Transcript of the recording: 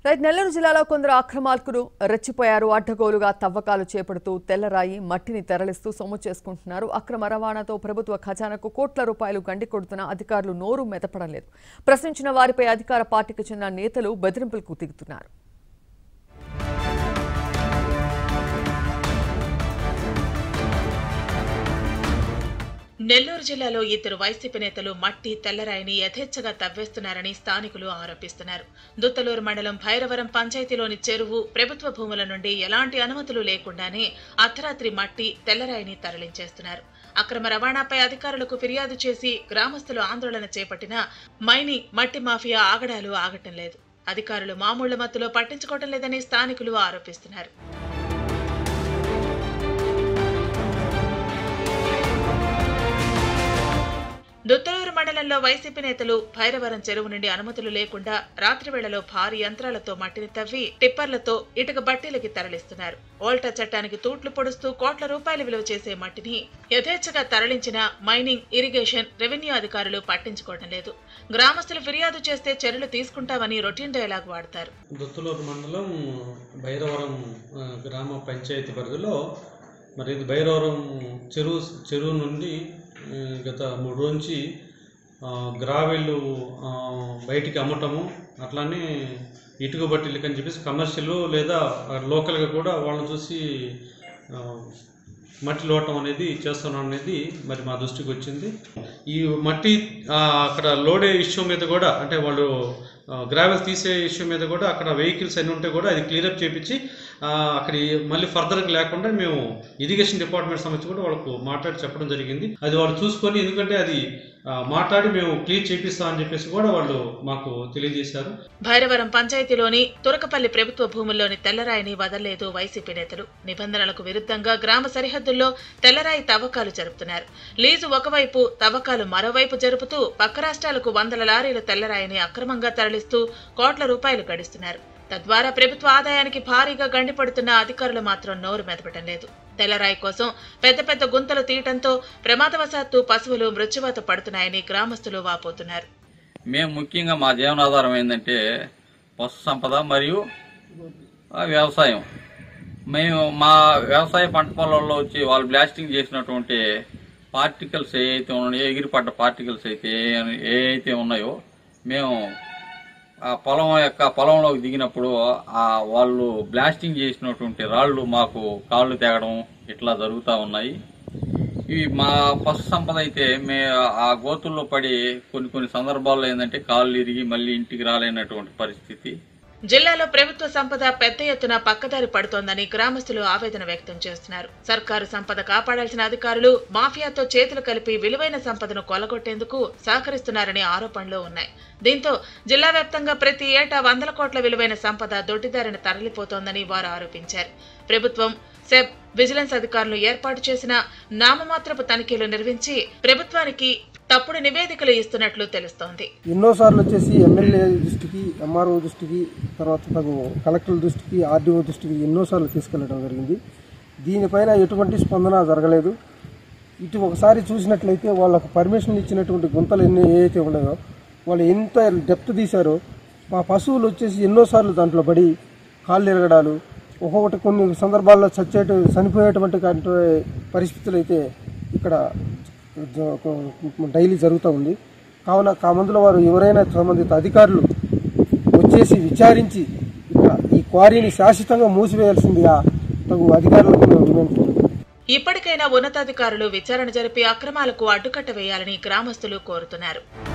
right Nellore జిల్లాలో కొందరు అక్రమార్కులు రెచ్చిపోయారు అడ్డగోలుగా తవ్వకాలు చేపడుతూ తెల్లరాయి మట్టిని తెరలిస్తూ సొమ్ము చేసుకుంటున్నారు అక్రమ రవాణాతో ప్రభుత్వ ఖజానాకు కోట్ల రూపాయలు గండి కొడుతున్న అధికారులు నోరు మెదపడం లేదు ప్రశ్నించిన వారిపై అధికార పార్టీకి చెందిన నేతలు బెదిరింపులకు దిగుతున్నారు నెల్లూరు జిల్లాలో ఇద్దరు వైసీపీ నేతలు మట్టి తెల్లరాయిని యథేచ్ఛగా తవ్వేస్తున్నారని స్థానికులు ఆరోపిస్తున్నారు దుత్తలూరు మండలం భైరవరం పంచాయతీలోని చెరువు ప్రభుత్వ భూముల నుండి ఎలాంటి అనుమతులు లేకుండానే అర్ధరాత్రి మట్టి తెల్లరాయిని తరలించేస్తున్నారు అక్రమ రవాణాపై అధికారులకు ఫిర్యాదు చేసి గ్రామస్తులు ఆందోళన చేపట్టినా మైనింగ్ మట్టి మాఫియా ఆగడాలు ఆగటం లేదు అధికారులు మామూళ్ల మత్తులో పట్టించుకోవటం లేదని స్థానికులు ఆరోపిస్తున్నారు దుత్తలూరు మండలంలో వైసీపీ నేతలు భైరవరం చెరువు నుండి అనుమతులు లేకుండా రాత్రి వేళలో భారీ యంత్రాలతో మట్టిని తవ్వి టిప్పర్లతో ఇటుక బట్టీలకి తరలిస్తున్నారు ఓల్టా చట్టానికి తూట్లు పొడుస్తూ కోట్ల రూపాయలు విలువ చేసే మట్టిని యథేచ్ఛగా తరలించిన మైనింగ్ ఇరిగేషన్ రెవెన్యూ అధికారులు పట్టించుకోవడం లేదు గ్రామస్తులు ఫిర్యాదు చేస్తే చర్యలు తీసుకుంటామని రొటీన్ డైలాగ్ వాడతారు దొత్తులూరు మండలం భైరవరం ఆ, గ్రామ పంచాయతీ పరిధిలో మరి ఇది భైరవరం చెరువు చెరువు నుండి ఆ, గత మూడు రోజు నుంచి ఆ, గ్రావెలు ఆ, బయటికి అమ్మటము అట్లానే ఇటుక బట్టీలకి అని చెప్పేసి కమర్షియల్ లేదా లోకల్గా కూడా వాళ్ళని చూసి ఆ, మట్టి లోటం అనేది చేస్తున్నాం అనేది మరి మా దృష్టికి వచ్చింది ఈ మట్టి ఆ, అక్కడ లోడే ఇష్యూ మీద కూడా అంటే వాళ్ళు గ్రావెల్ తీసే ఇష్యూ మీద కూడా అక్కడ వెహికల్స్ అన్ని ఉంటే కూడా అది క్లియరప్ చేపించి ఆ, అక్కడ ఈ- మళ్ళీ ఫర్దర్గా లేకుండా మేము ఇరిగేషన్ డిపార్ట్మెంట్ సంబంధించి కూడా వాళ్ళకు మాట్లాడి చెప్పడం జరిగింది అది వాళ్ళు చూసుకొని ఎందుకంటే అది ఆ, మాట్లాడి మేము క్లియర్ చేపిస్తామని చెప్పేసి కూడా వాళ్ళు మాకు తెలియజేశారు భైరవరం పంచాయతీలోని తురకపల్లి ప్రభుత్వ భూముల్లోని తెల్లరాయిని వదలలేదు వైసీపీ నేతలు నిబంధనలకు విరుద్ధంగా గ్రామ సరిహద్దుల్లో తెల్లరాయి తవ్వకాలు జరుపుతున్నారు లీజు ఒకవైపు తవ్వకాలు మరోవైపు జరుపుతూ పక్క రాష్ట్రాలకు వందల లారీల తెల్లరాయిని అక్రమంగా తరలిస్తూ కోట్ల రూపాయలు గడిస్తున్నారు తద్వారా ప్రభుత్వ ఆదాయానికి భారీగా గండిపడుతున్న అధికారులు మాత్రం నోరు మెదపటం లేదు తెల్లరాయి కోసం పెద్ద పెద్ద గుంతలు తీయటంతో ప్రమాదవశాత్తు పశువులు మృత్యువాత పడుతున్నాయని గ్రామస్తులు వాపోతున్నారు మేము ముఖ్యంగా మా జీవనాధారం ఏంటంటే పశు సంపద మరియు ఆ, వ్యవసాయం మేము మా వ్యవసాయ పంట పొలాల్లో వచ్చి వాళ్ళు బ్లాస్టింగ్ చేసినటువంటి పార్టికల్స్ ఏ అయితే ఉన్నాయో ఎగిరిపడ్డ పార్టికల్స్ అయితే ఏ- ఏ అయితే ఉన్నాయో మేము ఆ పొలం యొక్క పొలంలోకి దిగినప్పుడు ఆ వాళ్ళు బ్లాస్టింగ్ చేసినటువంటి రాళ్ళు మాకు కాళ్ళు తెగడం ఇట్లా జరుగుతూ ఉన్నాయి ఇవి మా పశు సంపద అయితే మే ఆ గోతుల్లో పడి కొన్ని కొన్ని సందర్భాల్లో ఏంటంటే కాళ్ళు ఇరిగి మళ్ళీ ఇంటికి రాలేనటువంటి పరిస్థితి జిల్లాలో ప్రభుత్వ సంపద పెద్ద ఎత్తున పక్కదారి పడుతోందని గ్రామస్తులు ఆవేదన వ్యక్తం చేస్తున్నారు సర్కారు సంపద కాపాడాల్సిన అధికారులు మాఫియాతో చేతులు కలిపి విలువైన సంపదను కొలగొట్టేందుకు సహకరిస్తున్నారని ఆరోపణలు ఉన్నాయి దీంతో జిల్లా వ్యాప్తంగా ప్రతి ఏటా వందల కోట్ల విలువైన సంపద దొడ్డిదారిన తరలిపోతోందని వారు ఆరోపించారు ప్రభుత్వం సెబ్ విజిలెన్స్ అధికారులు ఏర్పాటు చేసిన నామమాత్రపు తనిఖీలు నిర్వహించి ప్రభుత్వానికి తప్పుడు నివేదికలు ఇస్తున్నట్లు తెలుస్తోంది ఎన్నోసార్లు వచ్చేసి ఎమ్మెల్యే దృష్టికి ఎంఆర్ఓ దృష్టికి తర్వాత తగు కలెక్టర్ దృష్టికి ఆర్డీఓ దృష్టికి ఎన్నోసార్లు తీసుకెళ్లడం జరిగింది దీనిపైన ఎటువంటి స్పందన జరగలేదు ఇటు ఒకసారి చూసినట్లయితే వాళ్ళకు పర్మిషన్ ఇచ్చినటువంటి గుంతలు ఎన్ని ఏవైతే ఉన్నాయో వాళ్ళు ఎంత డెప్త్ తీశారో మా పశువులు వచ్చేసి ఎన్నోసార్లు దాంట్లో పడి కాళ్ళు ఎరగడాలు ఒక్కొక్కటి కొన్ని సందర్భాల్లో చచ్చేట చనిపోయేటువంటి కంటే పరిస్థితులు అయితే ఇక్కడ జ- డైలీ జరుగుతూ ఉంది కావున కామందుల వారు ఎవరైనా సంబంధిత అధికారులు వచ్చేసి విచారించి ఇక్కడ ఈ క్వారీని శాశ్వతంగా మూసివేయాల్సిందిగా తగు అధికారులకు మేము వినంటున్నాం ఇప్పటికైనా ఉన్నతాధికారులు విచారణ జరిపి అక్రమాలకు అడ్డుకట్ట వేయాలని గ్రామస్తులు కోరుతున్నారు